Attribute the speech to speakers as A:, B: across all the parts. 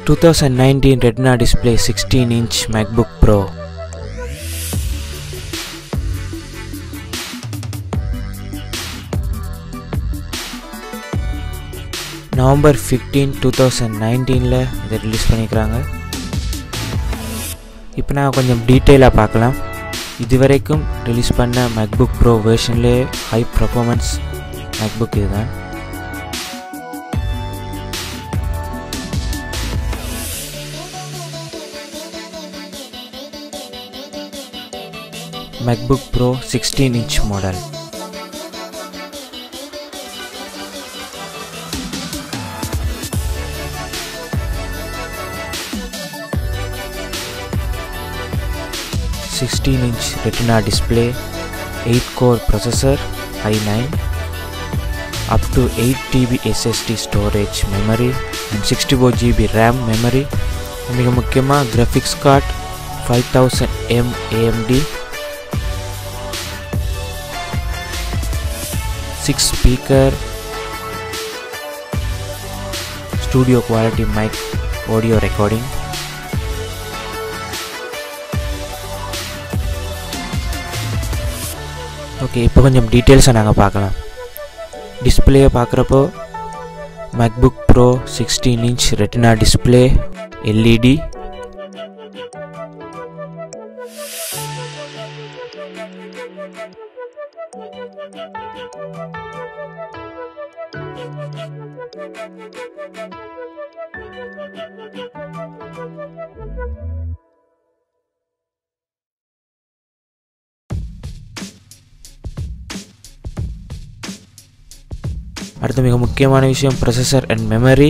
A: 2019 Retina display 16 inch MacBook Pro. November fifteen two thousand நைன்டீனில் இதை release பண்ணிக்கிறாங்க இப்போ நான் கொஞ்சம் டீட்டெயிலாக பார்க்கலாம் இதுவரைக்கும் ரிலீஸ் பண்ண மேக்புக் ப்ரோ வேர்ஷன்லேயே ஹை பர்ஃபார்மன்ஸ் மேக்புக் இதுதான் MacBook Pro 16 inch model. Sixteen inch Retina display, 8 core processor i9, up to 8 TB SSD storage memory and 64 GB RAM memory. மிக முக்கியமாக graphics card five thousand M AMD six speaker studio quality mic audio recording okay இப்போ கொஞ்சம் டீட்டெயில்ஸை நாங்கள் பார்க்கலாம் டிஸ்பிளேயை பார்க்குறப்போ MacBook Pro sixteen inch retina display LED அடுத்து மிக முக்கியமான விஷயம் processor and memory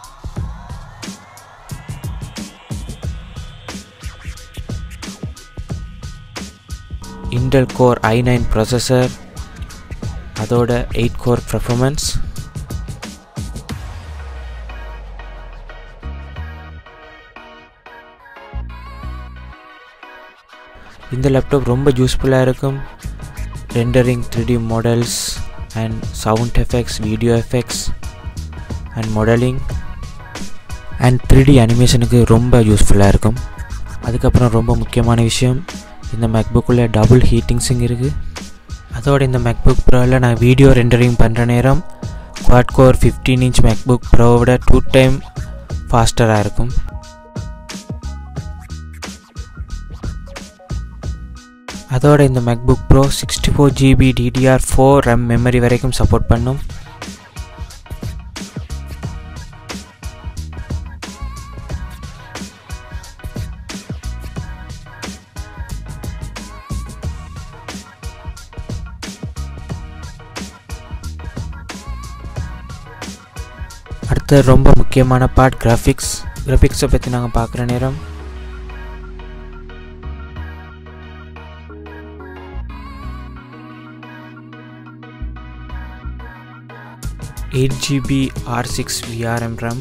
A: Intel core I nine processor அதோட எயிட் கோர் பர்ஃபார்மன்ஸ் இந்த லேப்டாப் ரொம்ப யூஸ்ஃபுல்லாக இருக்கும் rendering three D models and sound effects video effects and modeling and three D அனிமேஷனுக்கு ரொம்ப யூஸ்ஃபுல்லாக இருக்கும் அதுக்கப்புறம் ரொம்ப முக்கியமான விஷயம் இந்த மேக்புக்கில் டபுள் ஹீட்டிங்ஸுங்க இருக்குது அதோட இந்த மேக்புக் ப்ரோவில் நான் வீடியோ ரெண்டரிங் பண்ணுற நேரம் quad core fifteen inch MacBook ப்ரோவோட டூ டைம் ஃபாஸ்டராக இருக்கும் அதோட இந்த MacBook Pro sixty four GB DDR four RAM memory வரைக்கும் சப்போர்ட் பண்ணும் அடுத்து ரொம்ப முக்கியமான பார்ட் கிராஃபிக்ஸ் கிராஃபிக்ஸை பற்றி நாங்கள் பார்க்குற நேரம் eight GB R six VRAM RAM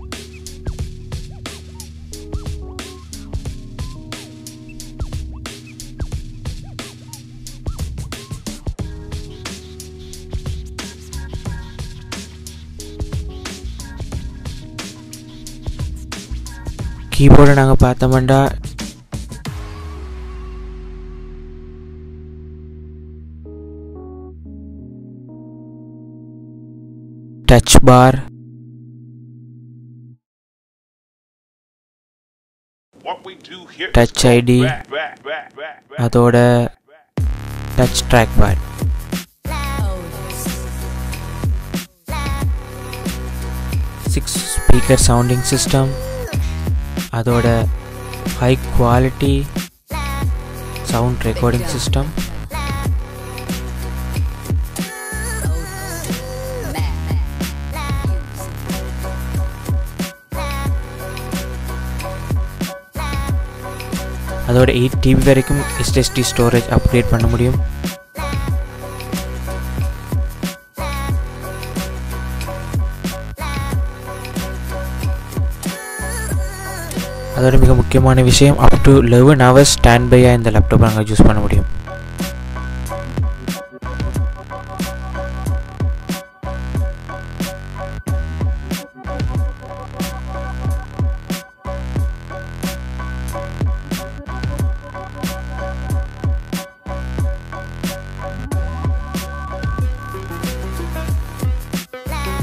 A: கீபோர்டை நாங்கள் பார்த்தோம்னா டச் பார் டச் ஐடி அதோட touch track bar six speaker sounding system அதோட high quality sound recording system அதோட எயிட் டிபி வரைக்கும் எஸ்எஸ்டி ஸ்டோரேஜ் அப்கிரேட் பண்ண முடியும் அதோட மிக முக்கியமான விஷயம் up to eleven hours stand பையாக இந்த லேப்டாப் நாங்கள் யூஸ் பண்ண முடியும்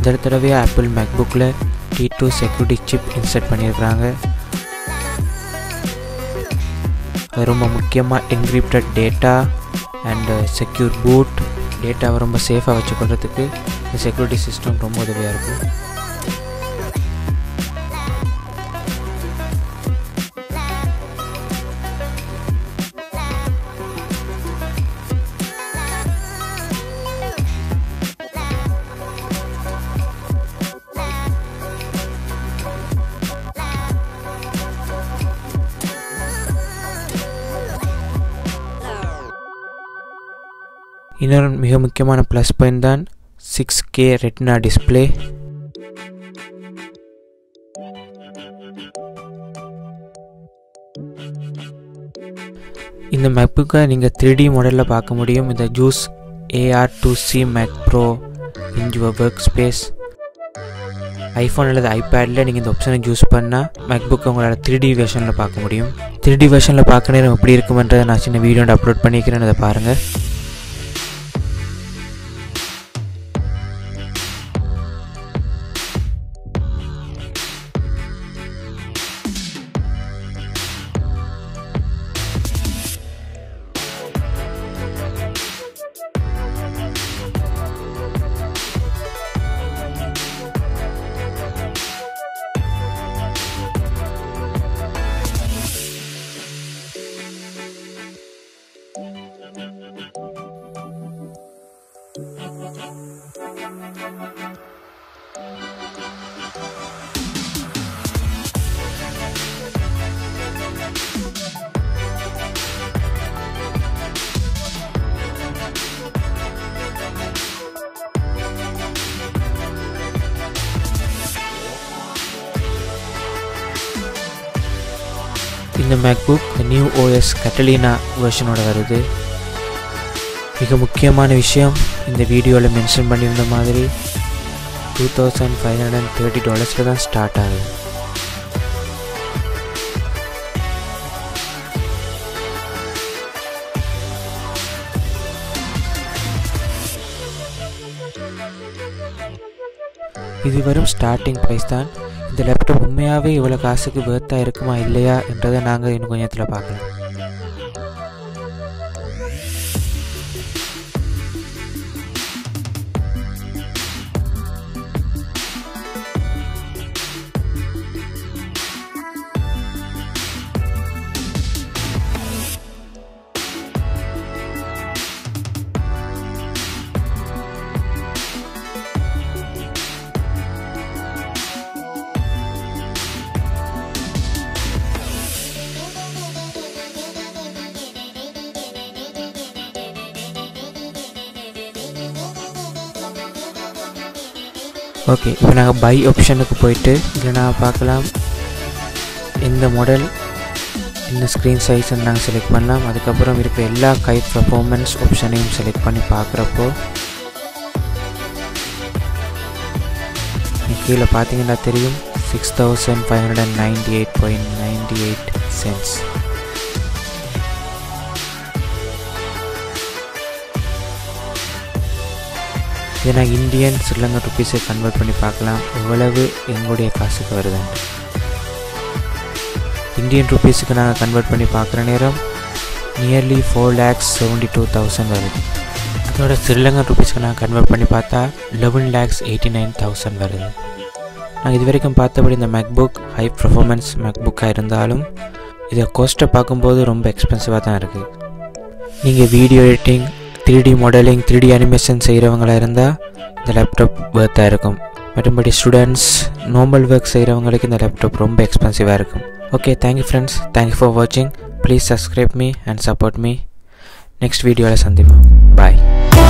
A: இந்த தடவையாக ஆப்பிள் மேக்புக்கில் T two security chip insert பண்ணியிருக்கிறாங்க அது ரொம்ப முக்கியமாக encrypted data and secure boot டேட்டாவை ரொம்ப சேஃபாக வச்சுக்கொள்றதுக்கு இந்த செக்யூரிட்டி சிஸ்டம் ரொம்ப உதவியாக இருக்கும் இன்னொரு மிக முக்கியமான ப்ளஸ் பாயிண்ட் தான் சிக்ஸ் கே ரெட்னா டிஸ்பிளே இந்த மேப்புக்கை நீங்கள் த்ரீ டி மாடலில் பார்க்க முடியும் இந்த use AR to see Mac Pro in your workspace iPhone அல்லது ஐபேடில் நீங்கள் இந்த ஆப்ஷனை யூஸ் பண்ணால் மேக்புக் உங்களால் த்ரீ டி வெர்ஷனில் பார்க்க முடியும் த்ரீ டி வெர்ஷனில் பார்க்க நேரம் எப்படி இருக்குமென்றதை நான் சின்ன வீடியோட அப்லோட் பண்ணிக்கிறேன் அதை பாருங்கள் இந்த மேக்புக் நியூ ஓஎஸ் கட்டலீனா வெர்ஷனோட வருது மிக முக்கியமான விஷயம் இந்த வீடியோவில் மென்ஷன் பண்ணியிருந்த மாதிரி two thousand five hundred and thirty டாலர்ஸில் தான் ஸ்டார்ட் ஆகுது இது வரும் ஸ்டார்டிங் ப்ரைஸ் தான் இந்த லேப்டாப் உண்மையாகவே இவ்வளோ காசுக்கு வேர்த்தாக இருக்குமா இல்லையா என்றதை நாங்கள் இன்னும் கொஞ்சத்தில் பார்க்கலாம் ஓகே இப்போ நாங்கள் பை ஆப்ஷனுக்கு போயிட்டு இதில் நான் பார்க்கலாம் எந்த மாடல் என்ன ஸ்க்ரீன் சைஸ்ன்னு நாங்கள் செலக்ட் பண்ணலாம் அதுக்கப்புறம் இருக்கிற எல்லா கை பர்ஃபார்மன்ஸ் ஆப்ஷனையும் செலக்ட் பண்ணி பார்க்குறப்போ கீழே பார்த்தீங்கன்னா தெரியும் six thousand five hundred and ninety eight point ninety eight cents இதை நான் இந்தியன் ஸ்ரீலங்கா ருபீஸை கன்வெர்ட் பண்ணி பார்க்கலாம் எவ்வளவு எங்களுடைய காசுக்கு வருதுன்ட்டு இந்தியன் ருபீஸுக்கு நாங்கள் கன்வெர்ட் பண்ணி பார்க்குற நேரம் nearly four lakhs seventy two thousand வருது அதோட ஸ்ரீலங்கா ருபீஸ்க்கு நான் கன்வெர்ட் பண்ணி பார்த்தா eleven lakhs eighty nine thousand வருது நான் இது வரைக்கும் பார்த்தபடி இந்த மேக்புக் ஹை பர்ஃபார்மன்ஸ் மேக்புக்காக இருந்தாலும் இதை கோஸ்ட்டை பார்க்கும்போது ரொம்ப எக்ஸ்பென்சிவாக தான் இருக்குது நீங்கள் video editing three D modeling three D animation செய்கிறவங்களா இருந்தால் இந்த லேப்டாப் வேர்த்தாக இருக்கும் மற்றபடி ஸ்டூடெண்ட்ஸ் நார்மல் ஒர்க் செய்கிறவங்களுக்கு இந்த லேப்டாப் ரொம்ப எக்ஸ்பென்சிவாக இருக்கும் okay thank you friends thank you for வாட்சிங் please subscribe me and support me next வீடியோவில் சந்திப்போம் பாய்